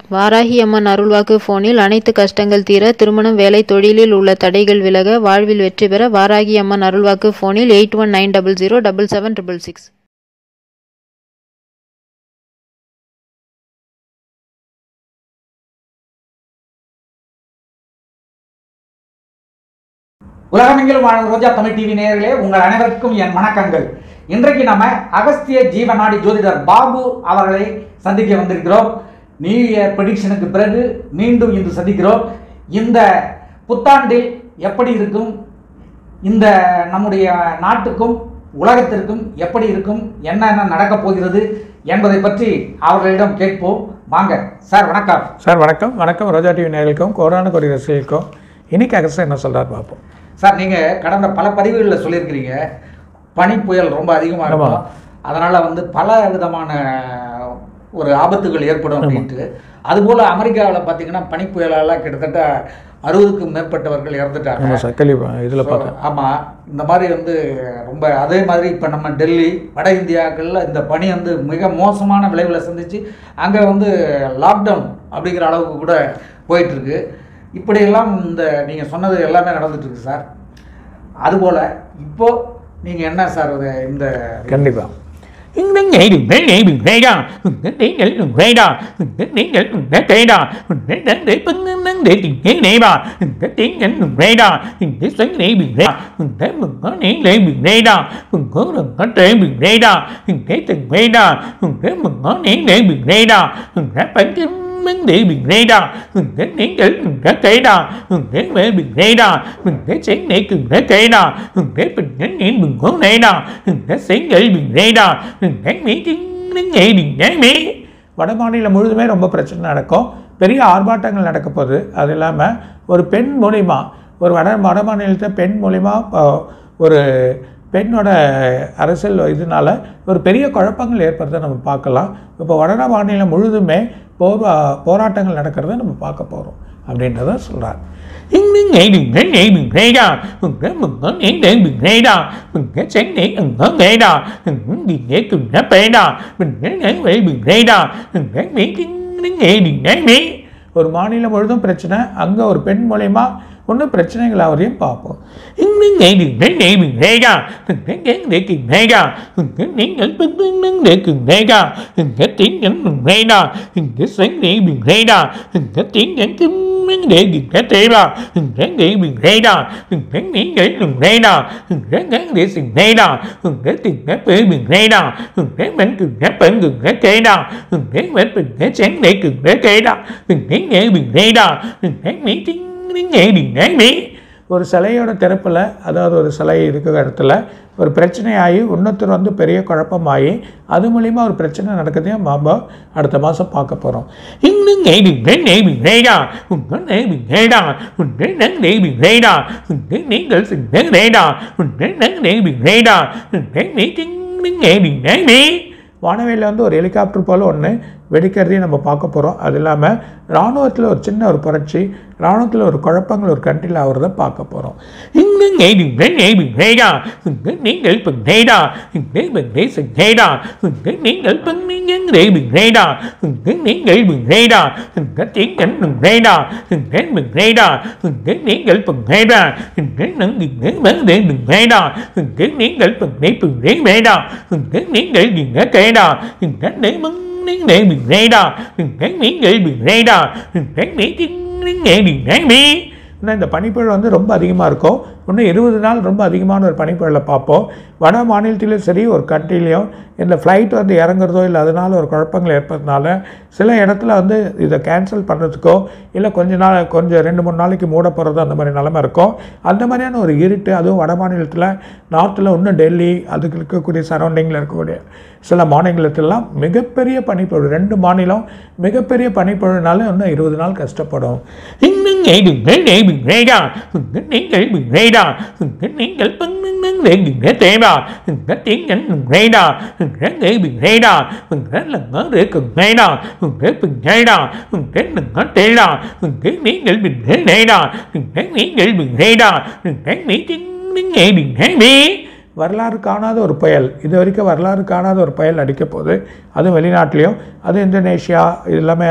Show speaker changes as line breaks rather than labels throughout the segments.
வாராகி அம்மன் அருள்வாக்கு போனில் அனைத்து கஷ்டங்கள் தீர திருமணம் வேலை தொழிலில் உள்ள தடைகள் விலக வாழ்வில் வெற்றி பெற வாராகி அம்மன் அருள்வாக்கு போனில் eight one nine double zero double seven triple six
உலகமெங்கிலும் வாழும் ரோஜா தமிழ் டிவி நேயர்களே உங்கள் அனைவருக்கும் என் வணக்கங்கள் இன்றைக்கு நாம அகஸ்திய ஜீவநாடி ஜோதிடர் பாபு அவர்களை சந்திக்க வந்திருக்கிறோம் நியூ இயர் ப்ரெடிக்ஷனுக்கு பிறகு மீண்டும் இன்று சந்திக்கிறோம் இந்த புத்தாண்டில் எப்படி இருக்கும் இந்த நம்முடைய நாட்டுக்கும் உலகத்திற்கும் எப்படி இருக்கும் என்னென்ன நடக்கப் போகிறது என்பதை பற்றி அவர்களிடம் கேட்போம் வாங்க சார் வணக்கம்
சார் வணக்கம் வணக்கம் ரோஜா டிவி நேயர்களுக்கும் கோடான கொடி ரசிகர்களுக்கும் இன்னைக்கு அகஸ்டர் என்ன சொல்றாரு பார்ப்போம்
சார் நீங்கள் கடந்த பல பதிவுகளில் சொல்லியிருக்கிறீங்க பனி புயல் ரொம்ப அதிகமாக இருக்கும்
ஆமா.
அதனால் வந்து பல விதமான ஒரு ஆபத்துகள் ஏற்படும் அப்படின்ட்டு அதுபோல் அமெரிக்காவில் பார்த்தீங்கன்னா பனி புயலால் கிட்டத்தட்ட அறுபதுக்கும் மேற்பட்டவர்கள் இறந்துட்டாங்க
ஆமாம் சார் கேள்வி இதில் பார்த்தேன்
ஆமாம் இந்த மாதிரி வந்து ரொம்ப அதே மாதிரி இப்போ நம்ம டெல்லி வட இந்தியாக்களில் இந்த பனி வந்து மிக மோசமான விளைவுகளை சந்திச்சு அங்கே வந்து லாக்டவுன் அப்படிங்கிற அளவுக்கு கூட போயிட்டுருக்கு இப்படியெல்லாம் இந்த நீங்கள் சொன்னது எல்லாமே நடந்துட்டுருக்கு சார் அதுபோல் இப்போ நீங்கள் என்ன சார் இது இந்த
கண்டிப்பா
இந்த நேடும் நேடும் வேடா உங்க நீங்கள் வேடா உங்க நீங்கள் உங்க தேடா உங்க நந்தை பங்கன் தேடி நேவா உங்க நீங்கள் வேடா இந்த சங்கரை வேடா உங்க முங்க நீலை வேடா உங்க ரங்க தேவி வேடா உங்க தங் வேடா உங்க முங்க நீலை வேடா உங்க பஞ்சம் மங் தேவி வேடா உங்க நீங்கள் உங்க தேடா உங்க வேவி வேடா உங்க சென்னை உங்க தேடா உங்க பெண்கள் நீ முங்க நேடா உங்க செங்கல் வேடா உங்க மீட்டிங் நீ
வட மாநிலம் முழுதுமே ரொம்ப பிரச்சனை நடக்கும் பெரிய ஆர்ப்பாட்டங்கள் நடக்க போகுது அது இல்லாமல் ஒரு பெண் மூலிமா ஒரு வட வட மாநிலத்தை பெண் மூலிமா அஹ், ஒரு பெண்ணோட அரசியல் இதனால ஒரு பெரிய குழப்பங்கள் ஏற்படுறதை நம்ம பார்க்கலாம் இப்போ வட மாநிலம் முழுதுமே போர் போராட்டங்கள் நடக்கிறத நம்ம பார்க்க போகிறோம் அப்படின்றத சொல்கிறார்
இன்னும் நேடும் நேடும் வேடா உங்க முங்க நீலை வேடா உங்க சென்னை உங்க வேடா உங்க கேட்கும் பேடா உங்க வேவி வேடா உங்க மீட்டிங் நீ
ஒரு மாநிலம் முழுதும் பிரச்சனை அங்கே ஒரு பெண் மூலயமா ஒன்றும் பிரச்சனைகள் அவரையும் பார்ப்போம்
இன்னும் நேடும் நேடும் வேடா உங்க கேட்கும் வேடா உங்க நீங்கள் பத்தும் கேட்கும் வேடா உங்க திங்கள் வேடா உங்க சென்னை வேடா உங்க திங்கள் தேகிக்க தேவா உங்க தேவி வேடா உங்க நீங்கள் வேடா உங்க கங்கேசி வேடா உங்க திங்க பேபி வேடா உங்க மண்குங்க பங்குங்க கேடா உங்க வெப்பங்க சென்னைக்குங்க கேடா உங்க நேவி வேடா உங்க மீட்டிங் நேடி நேவி
ஒரு சிலையோட திறப்பில் அதாவது ஒரு சிலை இருக்கிற இடத்துல ஒரு பிரச்சனையாகி இன்னொருத்தர் வந்து பெரிய குழப்பமாகி அது மூலிமா ஒரு பிரச்சனை நடக்குதையும் மாமா அடுத்த மாதம் பார்க்க போகிறோம்
இன்னும் நேடும் நேவி வேடா உங்க நேவி வேடா உங்க நங் நேவி வேடா உங்க நீங்கள் சிங்க வேடா உங்க நங் நேவி வேடா உங்க மீட்டிங் நேடி நேவி
வானவேலில் வந்து ஒரு ஹெலிகாப்டர் போல் ஒன்று வெடிக்கிறதையும் நம்ம பார்க்க போகிறோம் அது இல்லாமல் இராணுவத்தில் ஒரு சின்ன ஒரு புரட்சி இராணுவத்தில் ஒரு குழப்பங்கள் ஒரு கண்ட்ரியில் ஆகிறத பார்க்க போகிறோம்
இன்னும் நேடும் நேவி வேடா உங்க நீங்கள் பங்கேடா உங்க பங்கே சிங்கேடா உங்க நீங்கள் பங்கீங்க நேவி வேடா உங்க நீங்கள் பங்கேடா உங்க திங்கள் வேடா உங்க பங்கேடா உங்க நீங்கள் பங்கேடா உங்க நங்கிங்க வந்து வேடா உங்க நீங்கள் பங்கை புகை வேடா உங்க நீங்கள் இங்க கேடா உங்க நேமங் நேவி வேடா உங்க நீங்கள் வேடா உங்க மீட்டிங் நேடி நேவி
இன்னும் இந்த பனிப்புயல் வந்து ரொம்ப அதிகமாக இருக்கும் இன்னும் இருபது நாள் ரொம்ப அதிகமான ஒரு பனிப்புயலை பார்ப்போம் வட மாநிலத்திலும் சரி ஒரு கண்ட்ரிலையும் இந்த ஃப்ளைட் வந்து இறங்குறதோ இல்லை அதனால ஒரு குழப்பங்கள் ஏற்படுறதுனால சில இடத்துல வந்து இதை கேன்சல் பண்ணுறதுக்கோ இல்லை கொஞ்ச நாள் கொஞ்சம் ரெண்டு மூணு நாளைக்கு மூட போகிறதோ அந்த மாதிரி நிலமை இருக்கும் அந்த மாதிரியான ஒரு இருட்டு அதுவும் வட மாநிலத்தில் நார்த்தில் இன்னும் டெல்லி அதுக்கு இருக்கக்கூடிய சரௌண்டிங்கில் இருக்கக்கூடிய சில மாநிலத்திலலாம் மிகப்பெரிய பனிப்பொழிவு ரெண்டு மாநிலம் மிகப்பெரிய பனிப்பொழிவுனால இன்னும் இருபது நாள் கஷ்டப்படும்
இன்னும் நேடும் நேவி வேடா உங்க நீங்கள் வேடா உங்க நீங்கள் பங்குங்க வேகுங்க தேவா உங்க திங்கள் வேடா உங்க தேவி வேடா உங்க லங்க இருக்கும் வேடா உங்க பிங்கேடா உங்க நங்க தேடா உங்க நீங்கள் பின்ன நேடா உங்க நீங்கள் வேடா உங்க மீட்டிங் நேடி நேவி
வரலாறு காணாத ஒரு புயல் இது வரைக்கும் வரலாறு காணாத ஒரு புயல் அடிக்க போகுது அதுவும் வெளிநாட்டிலையும் அது இந்தோனேஷியா இது எல்லாமே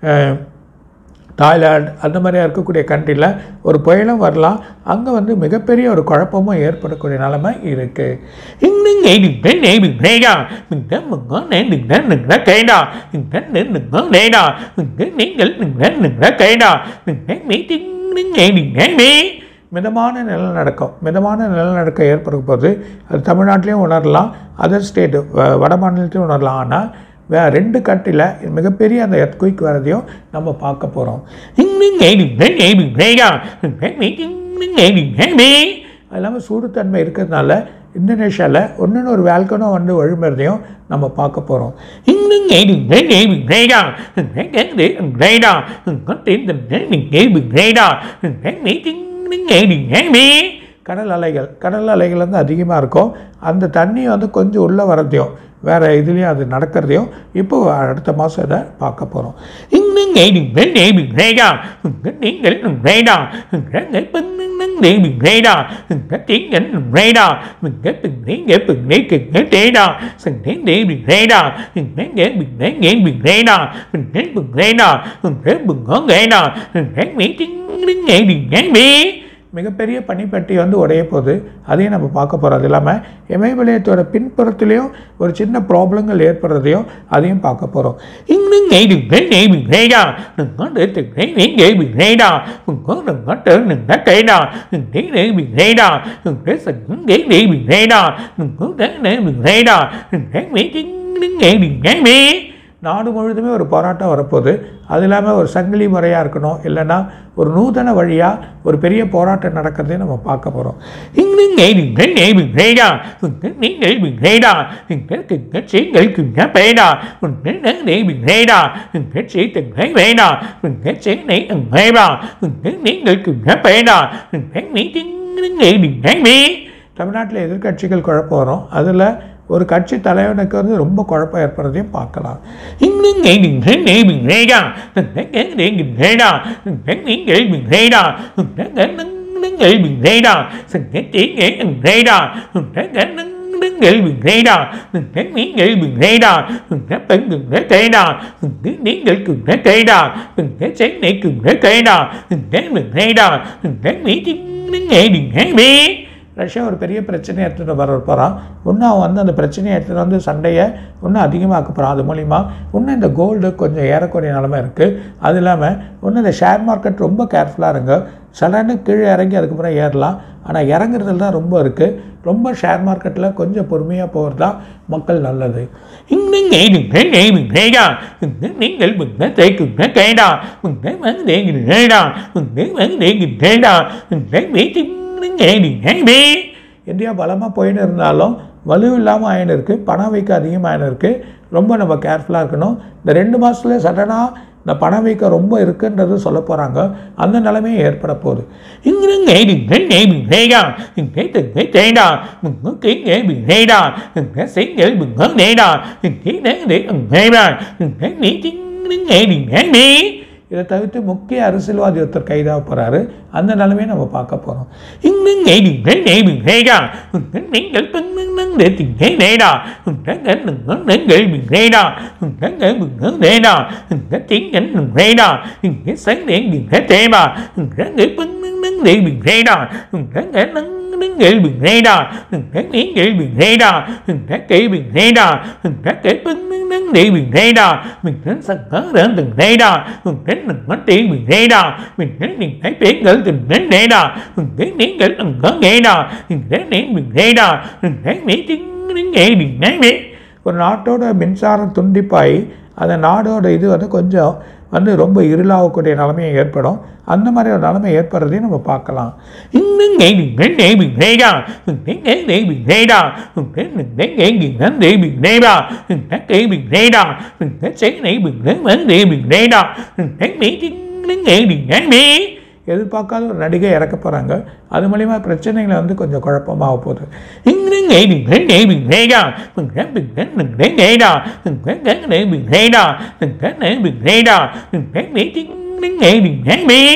அஹ், தாய்லாந்து அந்த மாதிரியா இருக்கக்கூடிய கண்ட்ரியில் ஒரு புயலும் வரலாம் அங்கே வந்து மிகப்பெரிய ஒரு குழப்பமும் ஏற்படக்கூடிய நிலைமை இருக்குது
இன்னும் đừng đến đây đừng đây đâu đừng đến đừng có đến đừng đến đừng ra cây đâu đừng đến đến đừng có đây đâu đừng đến đến đừng đừng đến đừng ra cây đâu đừng đến mấy tiếng đến ngày đừng đến đi
மிதமான நிலநடுக்கம் மிதமான நிலநடுக்கம் ஏற்படும் போது அது தமிழ்நாட்டிலையும் உணரலாம் other state வட மாநிலத்திலையும் உணரலாம் ஆனால் வே ரெண்டு கண்ட்ரியில் மிகப்பெரிய அந்த எர்த்குயிக் வரதையும் நம்ம பார்க்க போகிறோம்
இன்னும் ngày đừng đến đây đừng đây đâu đừng đến mấy tiếng đến ngày đừng đến đi
அது இல்லாமல் சூடுத்தன்மை இருக்கிறதுனால இந்தோனேஷியாவில் ஒன்று ஒரு வேல்கனோ வந்து வழிமுறையும் நம்ம பார்க்க போகிறோம்
இன்னும் ngày đừng đến đây đừng đây đâu đừng đến đến để đừng đây đâu đừng có tiền đừng đến đừng để đừng đây đâu đừng đến mấy tiếng đến ngày đừng đến đi
கடல் அலைகள் கடல் அலைகள் வந்து அதிகமாக இருக்கும் அந்த தண்ணி வந்து கொஞ்சம் உள்ளே வரதையும் வேறு இதுலேயும் அது நடக்கிறதையும் இப்போ அடுத்த மாதம் இதை பார்க்க போகிறோம்
இன்னும் ngày đừng đến đây đừng đây đâu đừng đến đến đến đừng đây đâu đừng đến để bên đến đến để đừng đây đâu đừng có tiếng đến đừng đây đâu đừng có từng đến để từng để từng để để đâu đừng đến để đừng đây đâu đừng đến để đừng đến để đừng đây đâu đừng đến đừng đây đâu đừng đến đừng có đây đâu đừng đến mấy tiếng đến ngày đừng đến đi
மிகப்பெரிய பனிப்பட்டி வந்து உடைய போகுது அதையும் நம்ம பார்க்க போகிறோம் அது இல்லாமல் இமயமலையத்தோட பின்புறத்துலேயும் ஒரு சின்ன ப்ராப்ளங்கள் ஏற்படுறதையும் அதையும் பார்க்க போகிறோம்
இன்னும் ngày đừng đến đây đừng đây đâu đừng có để từng đến đến để đừng đây đâu đừng có đừng có trở đừng có kể đâu đừng đến để đừng đây đâu đừng để từng đến để đừng đây đâu đừng có đến để đừng đây đâu đừng đến mấy tiếng đến ngày đừng đến đi
நாடு முழுதுமே ஒரு போராட்டம் வரப்போகுது அது இல்லாமல் ஒரு சங்கிலி முறையாக இருக்கணும் இல்லைன்னா ஒரு நூதன வழியாக ஒரு பெரிய போராட்டம் நடக்கிறதையும் நம்ம பார்க்க போகிறோம்
இன்னும் ngày đừng đến đây đừng đây đâu đừng đến đến để đừng đây đâu đừng đến từng cái sĩ người cùng nhá bê đâu đừng đến đến để đừng đây đâu đừng đến sĩ từng thấy bê đâu đừng đến sĩ này đừng bê đâu đừng đến đến người cùng nhá bê đâu đừng đến mấy tiếng đến ngày đừng đến đi
தமிழ்நாட்டில் எதிர்க்கட்சிகள் குழப்பம் வரும் அதில் ஒரு கட்சி தலைவனுக்கு வந்து ரொம்ப குழப்பம் ஏற்படுறதையும் பார்க்கலாம்
இன்னும் ngày đừng đến đây đừng đây đâu đừng đến đến để đừng đây đâu đừng đến đến để đừng đây đâu đừng đến đến đến đến để đừng đây đâu đừng đến tiếng để đừng đây đâu đừng đến đến đến đến để đừng đây đâu đừng đến đến để đừng đây đâu đừng đến đến đừng để cây đâu đừng đến đến để đừng để cây đâu đừng đến sáng để đừng để cây đâu đừng đến đừng đây đâu đừng đến mấy tiếng đến ngày đừng đến đi
Russia ஒரு பெரிய பிரச்சனையை எடுத்துகிட்டு வர போகிறான் இன்னும் அவன் வந்து அந்த பிரச்சனையை எடுத்துகிட்டு வந்து சண்டையை இன்னும் அதிகமாக்க போகிறான் அது மூலிமா இன்னும் இந்த கோல்டு கொஞ்சம் ஏறக்கூடிய நிலமை இருக்குது அது இல்லாமல் இன்னும் இந்த ஷேர் மார்க்கெட் ரொம்ப கேர்ஃபுல்லாக இருங்க சடனு கீழே இறங்கி அதுக்கப்புறம் ஏறலாம் ஆனால் இறங்குறதுல தான் ரொம்ப இருக்குது ரொம்ப ஷேர் மார்க்கெட்டில் கொஞ்சம் பொறுமையாக போகிறது தான் மக்கள் நல்லது
இன்னும் ngày đừng đến đây đừng đây đâu đừng đến đến để đừng đến đây đừng đến cây đâu đừng đến vấn đề đừng đây đâu đừng đến vấn đề đừng đây đâu đừng đến mấy tiếng đến ngày đừng đến đi
India பலமாக போயின்னு இருந்தாலும் வலு இல்லாமல் ஆயின்னு இருக்குது பணவீக்கம் அதிகமாக இருக்குது ரொம்ப நம்ம கேர்ஃபுல்லாக இருக்கணும் இந்த ரெண்டு மாதத்துல சடனாக இந்த பணவீக்கம் ரொம்ப இருக்குன்றது சொல்ல போகிறாங்க அந்த நிலைமையும் ஏற்பட போகுது
இன்னும் ngày đừng đến đây đừng đây đâu đừng đến từng cái cây đâu đừng có kiến nghệ đừng đây đâu đừng có sáng nghệ đừng có đây đâu đừng đến đến để đừng đây đâu đừng đến mấy tiếng đến ngày đừng đến đi
இதை தவிர்த்து முக்கிய அரசியல்வாதி ஒருத்தர் கைதாக போகிறாரு அந்த நிலைமையை நம்ம பார்க்க போகிறோம்
இன்னும் ngày đừng đến đây đừng đây đâu đừng đến đến để bên đến đến để tìm thấy đây đâu đừng đến đến đừng có đến để đừng đây đâu đừng đến để đừng có đây đâu đừng có tiếng đến đừng đây đâu đừng có sáng để đừng có thế mà đừng đến để bên đến đến để đừng đây đâu đừng đến để đến đến để đừng đây đâu đừng đến đến để đừng đây đâu đừng đến kỹ đừng đây đâu đừng đến kỹ bên đến đến để đừng đây đâu mình đến sân khấu đến đừng đây đâu đừng đến đừng có tiếng đừng đây đâu mình đến đừng thấy tiếng gửi đừng đến đây đâu đừng đến đến gửi đừng có nghe đâu đừng đến đến đừng đây đâu đừng đến mấy tiếng đến nghe đừng nói biết
ஒரு நாட்டோட மின்சாரம் துண்டிப்பாகி அந்த நாடோட இது வந்து கொஞ்சம் வந்து ரொம்ப இருளாகக்கூடிய நிலைமையை ஏற்படும் அந்த மாதிரி ஒரு நிலைமை ஏற்படுறதையும் நம்ம பார்க்கலாம்
இன்னும் ngày đừng đến để đừng đây đâu đừng đến đến để đừng đây đâu đừng đến đừng đến để đừng đến để đừng đây đâu đừng đến để đừng đây đâu đừng đến sáng để đừng đến vấn đề đừng đây đâu đừng đến mấy tiếng đến nghe đừng nói biết
எதிர்பார்க்காத ஒரு நடிகை இறக்க போகிறாங்க அது மூலிமா பிரச்சனைகளை வந்து கொஞ்சம் குழப்பமாக போகுது
இன்னும் ngày đừng đến để đừng đây đâu đừng đến đừng đến đừng đến đây đâu đừng đến đến để đừng đây đâu đừng đến để đừng đây đâu đừng đến mấy tiếng đến nghe đừng nói biết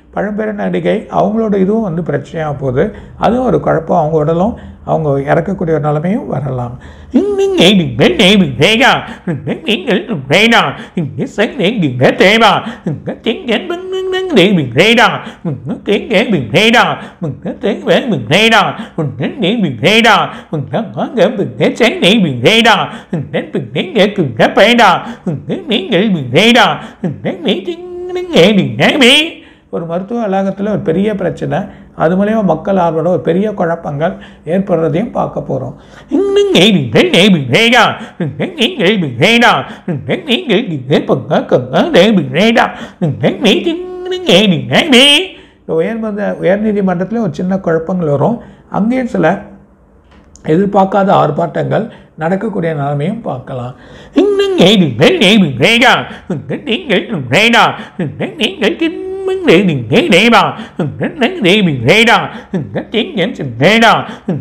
பழம்பெரும் நடிகை அவங்களோட இதுவும் வந்து பிரச்சனையாக போகுது அதுவும் ஒரு குழப்பம் அவங்க உடலும் அவங்க இறக்கக்கூடிய ஒரு நிலைமையும் வரலாம்
இன்னும் நீங்கள் நேபிங் ரேகா நீங்கள் ரேடா இங்கே சங்கேங்க தேவா இங்கே திங்கள் பின்னும் நேபிங் ரேடா இங்கே திங்க ரேடா இங்கே தேவை ரேடா உன்னை நேபிங் ரேடா உன்னை வாங்க பின்னே சென்னை ரேடா உன்னை பின்னே குங்க பேடா உன்னை நீங்கள் ரேடா உன்னை மீட்டிங் நேபி
ஒரு மருத்துவ வளாகத்தில் ஒரு பெரிய பிரச்சனை அது மூலயமா மக்கள் ஆர்வலோட ஒரு பெரிய குழப்பங்கள் ஏற்படுறதையும் பார்க்க போகிறோம்
இன்னும் நீங்கள் நேபி ரேடா நீங்கள் ரேடா நீங்கள் நீங்கள் பங்க கங்க நேபி ரேடா மீட்டிங் நேபி
உயர்மத உயர்நீதிமன்றத்தில் ஒரு சின்ன குழப்பங்கள் வரும் அங்கேயும் சில எதிர்பார்க்காத ஆர்ப்பாட்டங்கள் நடக்கக்கூடிய நிலைமையும் பார்க்கலாம்
இன்னும் நீங்கள் நேபி ரேடா நீங்கள் ரேடா நீங்கள் கிம்மங் நீங்கள் ரேடா நேபி ரேடா திங்கன் ரேடா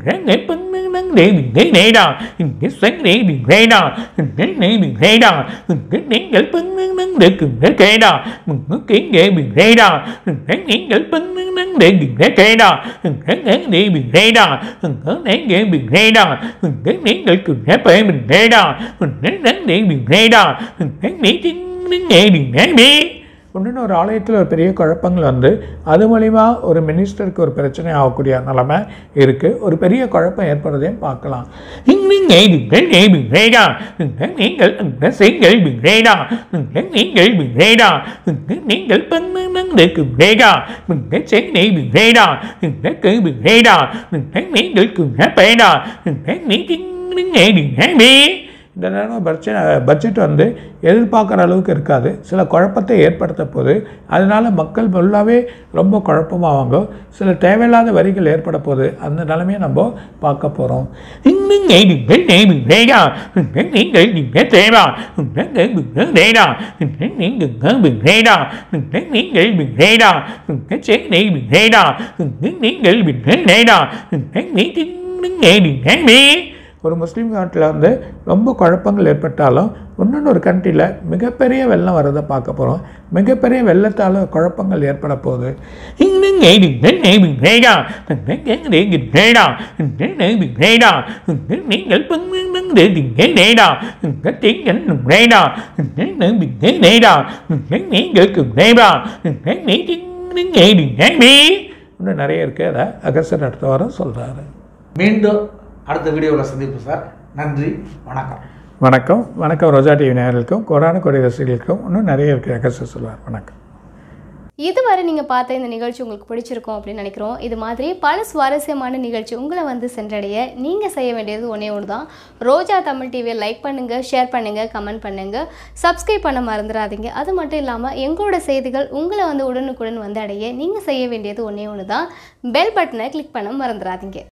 பன்னங் நேபி ரேடா இங்கே சங் நேபி ரேடா நேபி ரேடா நீங்கள் பன்னங் இருக்குங்க கேடா கிங்க ரேடா நீங்கள் பன்னங் நேபி கேடா நேபி ரேடா நேபி ரேடா நீங்கள் குங்க பயமின் ரேடா நேபி ரேடா மீட்டிங் நேபி நேபி
ஒன்றுன்னு ஒரு ஆலயத்தில் ஒரு பெரிய குழப்பங்கள் வந்து அது மூலிமா ஒரு மினிஸ்டருக்கு ஒரு பிரச்சனை ஆகக்கூடிய நிலைமை இருக்குது ஒரு பெரிய குழப்பம் ஏற்படுறதையும் பார்க்கலாம்
இன்னும் நீங்கள் நேபி ரேடா நீங்கள் அந்த செங்கல் ரேடா நீங்கள் ரேடா நீங்கள் பன்னெண்டு இருக்கும் ரேடா சென்னை ரேடா கேபி ரேடா நீங்கள் குங்க பேடா மீட்டிங் நேபி
இந்த நேரம் பட்ஜெட் பட்ஜெட் வந்து எதிர்பார்க்குற அளவுக்கு இருக்காது சில குழப்பத்தை ஏற்படுத்த போகுது அதனால மக்கள் ஃபுல்லாகவே ரொம்ப குழப்பமாவாங்க சில தேவையில்லாத வரிகள் ஏற்பட போகுது அந்த நிலைமையை நம்ம பார்க்க போகிறோம்
இன்னும் நீங்கள் நேபி ரேடா நீங்கள் நீங்கள் தேவா ரேடா நீங்கள் ரேடா நீங்கள் ரேடா சென்னை ரேடா நீங்கள் ரேடா மீட்டிங் நேபி
ஒரு முஸ்லீம் நாட்டில் வந்து ரொம்ப குழப்பங்கள் ஏற்பட்டாலும் இன்னொன்று ஒரு கண்ட்ரியில் மிகப்பெரிய வெள்ளம் வரதை பார்க்க போகிறோம் மிகப்பெரிய வெள்ளத்தால் குழப்பங்கள் ஏற்பட போகுது
இன்னும் நீங்கள் நேபி ரேடா நீங்கள் ரேடா நேபி ரேடா நீங்கள் பன்னெண்டு திங்கள் ரேடா திங்கள் ரேடா நேபி ரேடா நீங்கள் ரேடா மீட்டிங் நேபி
இன்னும் நிறைய இருக்குது அதை அகசர் அடுத்த வாரம் சொல்கிறாரு
மீண்டும் அடுத்த வீடியோவில் சந்திப்போம் சார் நன்றி வணக்கம்
வணக்கம் வணக்கம் ரோஜா டிவி நேயர்களுக்கும் கொரோனா கொடி ரசிகர்களுக்கும் இன்னும் நிறைய இருக்குது அகசர் சொல்வார் வணக்கம்
இதுவரை நீங்கள் பார்த்த இந்த நிகழ்ச்சி உங்களுக்கு பிடிச்சிருக்கும் அப்படின்னு நினைக்கிறோம் இது மாதிரி பல சுவாரஸ்யமான நிகழ்ச்சி உங்களை வந்து சென்றடைய நீங்கள் செய்ய வேண்டியது ஒன்றே ஒன்று தான் ரோஜா தமிழ் டிவியை லைக் பண்ணுங்கள் ஷேர் பண்ணுங்கள் கமெண்ட் பண்ணுங்கள் சப்ஸ்கிரைப் பண்ண மறந்துடாதீங்க அது மட்டும் இல்லாமல் எங்களோட செய்திகள் உங்களை வந்து உடனுக்குடன் வந்து அடைய நீங்கள் செய்ய வேண்டியது ஒன்றே ஒன்று தான் பெல் பட்டனை கிளிக் பண்ண மறந்துடாதீங்க